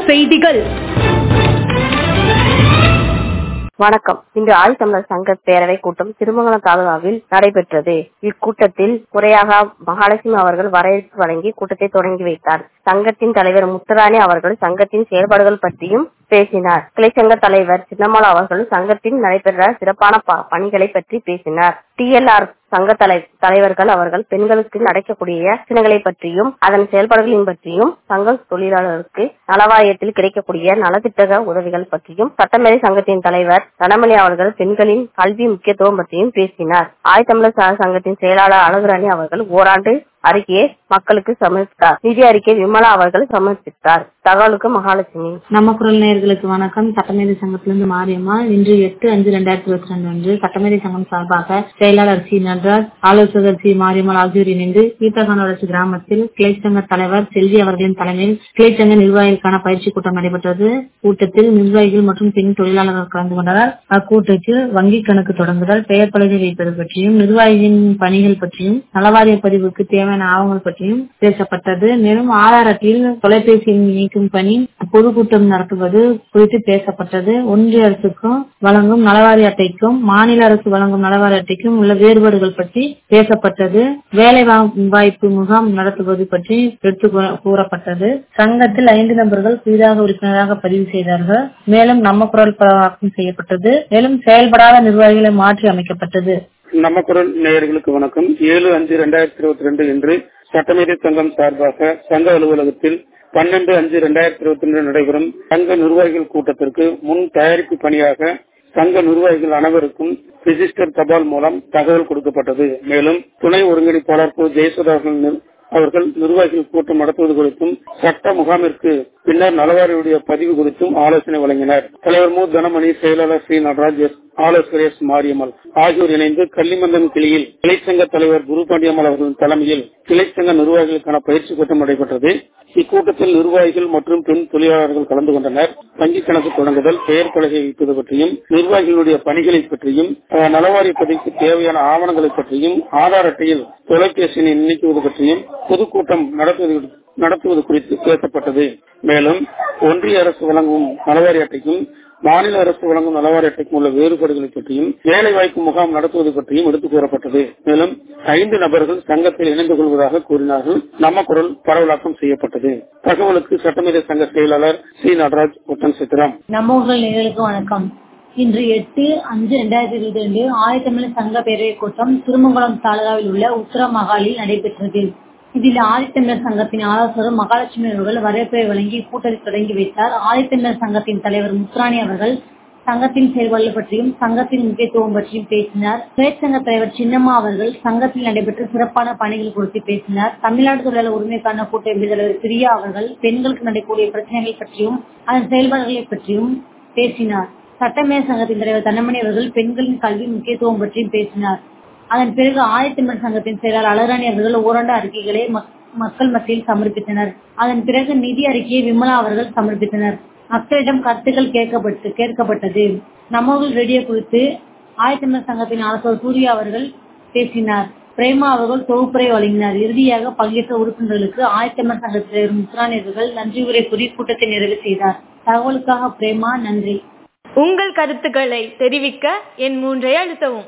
செய்திகள் வணக்கம் இன்று ஆதித்தமிழர் சங்க பேரவை கூட்டம் திருமங்கலம் தாலுகாவில் நடைபெற்றது இக்கூட்டத்தில் முறையாக மகாலட்சுமி அவர்கள் வரவேற்பு வழங்கி கூட்டத்தை தொடங்கி வைத்தார் சங்கத்தின் தலைவர் முத்துராணி அவர்கள் சங்கத்தின் செயல்பாடுகள் பற்றியும் பேசினார் கிளைச்சங்க தலைவர் சின்னம்மாள் அவர்கள் சங்கத்தில் நடைபெற்ற சிறப்பான ப- பணிகளை பற்றி பேசினார் டிஎல்ஆர் சங்க தலை தலைவர்கள் அவர்கள் பெண்களுக்கு நடக்கக்கூடிய பிரச்சனைகளை பற்றியும் அதன் செயல்பாடுகளின் பற்றியும் சங்க தொழிலாளர்களுக்கு நலவாரியத்தில் கிடைக்கக்கூடிய நலத்திட்ட உதவிகள் பற்றியும் சட்டமேதை சங்கத்தின் தலைவர் தனமணி அவர்கள் பெண்களின் கல்வி முக்கியத்துவம் பற்றியும் பேசினார் ஆயத்தமிழர் ச- சங்கத்தின் செயலாளர் அழகுராணி அவர்கள் ஓராண்டு அறிக்கையை மக்களுக்கு சமர்ப்பித்தார் நிதி அறிக்கை விமலா அவர்கள் சமர்ப்பித்தார் தகவலுக்கு மகாலட்சுமி நம்ம குரல் நேயர்களுக்கு வணக்கம் சட்டமேதை சங்கத்திலிருந்து மாரியம்மா இன்று எட்டு அஞ்சு ரெண்டாயிரத்தி இருபத்தி ரெண்டு அன்று சட்டமேதை சங்கம் சார்பாக செயலாளர் சி நடராஜ் ஆலோசகர் சி மாரியம்மாள் ஆகியோர் இணைந்து கீர்த்தகானவரசு கிராமத்தில் கிளைச்சங்க தலைவர் செல்வி அவர்களின் தலைமையில் கிளைச்சங்க நிர்வாகிகளுக்கான பயிற்சி கூட்டம் நடைபெற்றது கூட்டத்தில் நிர்வாகிகள் மற்றும் பெண் தொழிலாளர்கள் கலந்து கொண்டனர் அக்கூட்டத்தில் வங்கி கணக்கு தொடங்குதல் பெயர் பலகை வைப்பது பற்றியும் நிர்வாகியின் பணிகள் பற்றியும் நலவாரிய பதிவுக்கு தேவையான ஆவணங்கள் பற்றியும் பேசப்பட்டது மேலும் ஆதார் அட்டையில் தொலைபேசி எண் இணைக்கும் பணி பொதுக்கூட்டம் நடத்துவது குறித்து பேசப்பட்டது ஒன்றிய அரசுக்கும் வழங்கும் நலவாரி அட்டைக்கும் மாநில அரசு வழங்கும் நலவாரி அட்டைக்கும் உள்ள வேறுபாடுகள் பற்றி பேசப்பட்டது வேலை வா- வாய்ப்பு முகாம் நடத்துவது பற்றி எடுத்து கூற- கூறப்பட்டது சங்கத்தில் ஐந்து நபர்கள் புதிதாக உறுப்பினராக பதிவு செய்தார்கள் மேலும் நம்ம குரல் பரவாக்கம் செய்யப்பட்டது மேலும் செயல்படாத நிர்வாகிகளை மாற்றி அமைக்கப்பட்டது நம்ம குரல் நேயர்களுக்கு வணக்கம் ஏழு அஞ்சு ரெண்டாயிரத்தி இருபத்தி ரெண்டு இன்று சட்டமேதை சங்கம் சார்பாக சங்க அலுவலகத்தில் பன்னெண்டு அஞ்சு ரெண்டாயிரத்தி இருபத்தி ரெண்டு நடைபெறும் சங்க நிர்வாகிகள் கூட்டத்திற்கு முன் தயாரிப்பு பணியாக சங்க நிர்வாகிகள் அனைவருக்கும் ரிஜிஸ்டர் தபால் மூலம் தகவல் கொடுக்கப்பட்டது மேலும் துணை ஒருங்கிணைப்பாளர் கு ஜெயசுதா அவர்கள் நிர்- அவர்கள் நிர்வாகிகள் கூட்டம் நடத்துவது குறித்தும் சட்ட முகாமிற்கு பின்னர் நலவாரியுடைய பதிவு குறித்தும் ஆலோசனை வழங்கினர் தலைவர் மு தனமணி செயலாளர் ஸ்ரீ நடராஜ் எஸ் ஆலோசகர் எஸ் மாரியம்மாள் ஆகியோர் இணைந்து கள்ளிமந்தம் கிளியில் கிளைச்சங்க தலைவர் குரு பாண்டியம்மாள் அவர்களின் தலைமையில் கிளைச்சங்க நிர்வாகிகளுக்கான பயிற்சி கூட்டம் நடைபெற்றது இக்கூட்டத்தில் நிர்வாகிகள் மற்றும் பெண் தொழிலாளர்கள் கலந்து கொண்டனர் வங்கிக் கணக்கு தொடங்குதல் பெயர் பலகை வைப்பது பற்றியும் நிர்வாகிகளுடைய பணிகளை பற்றியும் அஹ், நலவாரிய பதிவுக்கு தேவையான ஆவணங்களை பற்றியும் ஆதார் அட்டையில் தொலைபேசி எண்ணை இணைக்குவது பற்றியும் பொதுக்கூட்டம் நடத்துவது நடத்துவது குறித்து பேசப்பட்டது மேலும் ஒன்றிய அரசு வழங்கும் நலவாரி அட்டைக்கும் மாநில அரசு வழங்கும் நலவாரி அட்டைக்கும் உள்ள வேறுபாடுகளை பற்றியும் வேலை வாய்ப்பு முகாம் நடத்துவது பற்றியும் எடுத்துக் கூறப்பட்டது மேலும் ஐந்து நபர்கள் சங்கத்தில் இணைந்து கொள்வதாக கூறினார்கள் நம்ம குரல் பரவலாக்கம் செய்யப்பட்டது தகவலுக்கு சட்டமேதை சங்க செயலாளர் சி நடராஜ் ஒட்டன் சித்திரம் நம்ம ஊர்கள் நேயர்களுக்கு வணக்கம் இன்று எட்டு அஞ்சு ரெண்டாயிரத்தி இருபத்தி ரெண்டு ஆதித்தமிழர் சங்க பேரவை கூட்டம் திருமங்கலம் தாலுகாவில் உள்ள உத்தரமகாலில் நடைபெற்றது இதில் ஆதித்தமிழர் சங்கத்தின் ஆலோசகர் மகாலட்சுமி அவர்கள் வரவேற்பை வழங்கி கூட்டத்தை தொடங்கி வைத்தார் ஆதித்தமிழர் சங்கத்தின் தலைவர் முத்துராணி அவர்கள் சங்கத்தின் செயல்பாடுகள் பற்றியும் சங்கத்தின் முக்கியத்துவம் பற்றியும் பேசினார் தொழிற்சங்க தலைவர் சின்னம்மா அவர்கள் சங்கத்தில் நடைபெற்ற சிறப்பான பணிகள் குறித்து பேசினார் தமிழ்நாடு தொழிலாளர் உரிமைக்கான கூட்டமைப்பு தலைவர் பிரியா அவர்கள் பெண்களுக்கு நடக்கக்கூடிய பிரச்சனைகள் பற்றியும் அதன் செயல்பாடுகளை பற்றியும் பேசினார் சட்டமேல் சங்கத்தின் தலைவர் தன்னமணி அவர்கள் பெண்களின் கல்வி முக்கியத்துவம் பற்றியும் பேசினார் அதன் பிறகு ஆயத்தமிழ் சங்கத்தின் செயலாளர் அழகாணி அவர்கள் ஓராண்டு அறிக்கைகளை மக்- மக்கள் மத்தியில் சமர்ப்பித்தனர் அதன் பிறகு நிதி அறிக்கையை விமலா அவர்கள் சமர்ப்பித்தனர் மக்களிடம் கருத்துக்கள் கேட்கப்பட்டு கேட்கப்பட்டது நம்மவர்கள் ரேடியோ குறித்து ஆயத்தமிழர் சங்கத்தின் ஆலோசகர் சூர்யா அவர்கள் பேசினார் பிரேமா அவர்கள் தொகுப்புரை வழங்கினார் இறுதியாக பங்கேற்ற உறுப்பினர்களுக்கு ஆயத்தமிழர் சங்கத்தின் தலைவர் முத்துராணி அவர்கள் நன்றி உரை கூறி கூட்டத்தை நிறைவு செய்தார் தகவலுக்காக பிரேமா நன்றி உங்கள் கருத்துக்களை தெரிவிக்க என் மூன்றை அழுத்தவும்